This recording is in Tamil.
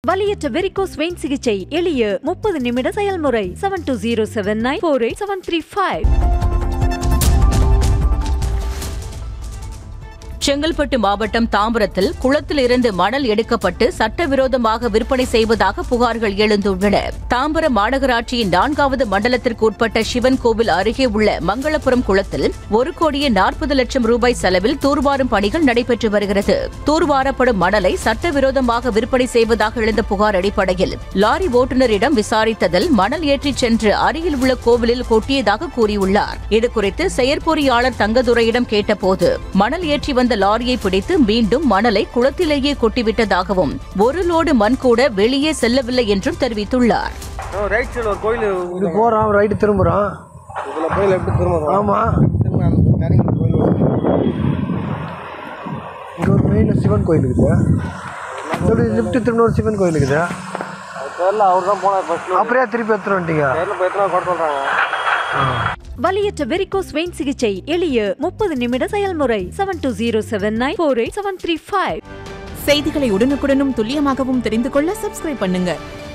வலியற்ற வெரிகோஸ் வெயின் சிகிச்சை எளிய முப்பது நிமிட செயல்முறை seven two zero seven nine four eight seven three five Chengalpattu மாவட்டம் தாம்பரத்தில் குளத்தில் இருந்து மணல் எடுக்கப்பட்டு சட்டவிரோதமாக விற்பனை செய்வதாக புகார்கள் எழுந்துள்ளன தாம்பரம் மாநகராட்சியின் நான்காவது மண்டலத்திற்கு உட்பட்ட சிவன் கோவில் அருகே உள்ள மங்களபுரம் குளத்தில் ஒரு கோடியே நாற்பது லட்சம் ரூபாய் செலவில் தூர்வாரும் பணிகள் நடைபெற்று வருகிறது தூர்வாரப்படும் மணலை சட்டவிரோதமாக விற்பனை செய்வதாக எழுந்த புகார் அடிப்படையில் லாரி ஓட்டுநரிடம் விசாரித்ததில் மணல் ஏற்றிச் சென்று அருகில் உள்ள கோவிலில் கொட்டியதாக கூறியுள்ளார் இதுகுறித்து செயற்பொறியாளர் தங்கதுரையிடம் கேட்டபோது மணல் ஏற்றி வந்த லாரியை பிடித்து மீண்டும் மணலை குளத்திலேயே கொட்டிவிட்டதாகவும் ஒரு லோடு மண் கூட வெளியே செல்லவில்லை என்றும் தெரிவித்துள்ளார் ரைட் சைடில் ஒரு கோயில் இது போகிறோம் ரைட்டு திரும்புகிறோம் இதில் கோயில் எப்படி திரும்ப ஆமாம் திரும்ப அந்த நிறைய கோயில் இங்கே ஒரு மெயின் சிவன் கோயில் இருக்குது இப்படி லிஃப்ட் திரும்ப ஒரு சிவன் கோயில் இருக்குது அது பேரில் அவர் தான் போனார் ஃபர்ஸ்ட் அப்படியே திருப்பி எடுத்துட்டு வந்துட்டீங்க பேரில் போய் எத்தனை குறை சொல்கிறாங்க வலியற்ற வெரிகோஸ் வெயின் சிகிச்சை எளிய முப்பது நிமிட செயல்முறை seven two zero seven nine four eight seven three five செய்திகளை உடனுக்குடனும் துல்லியமாகவும் தெரிந்து கொள்ள சப்ஸ்கிரைப் பண்ணுங்க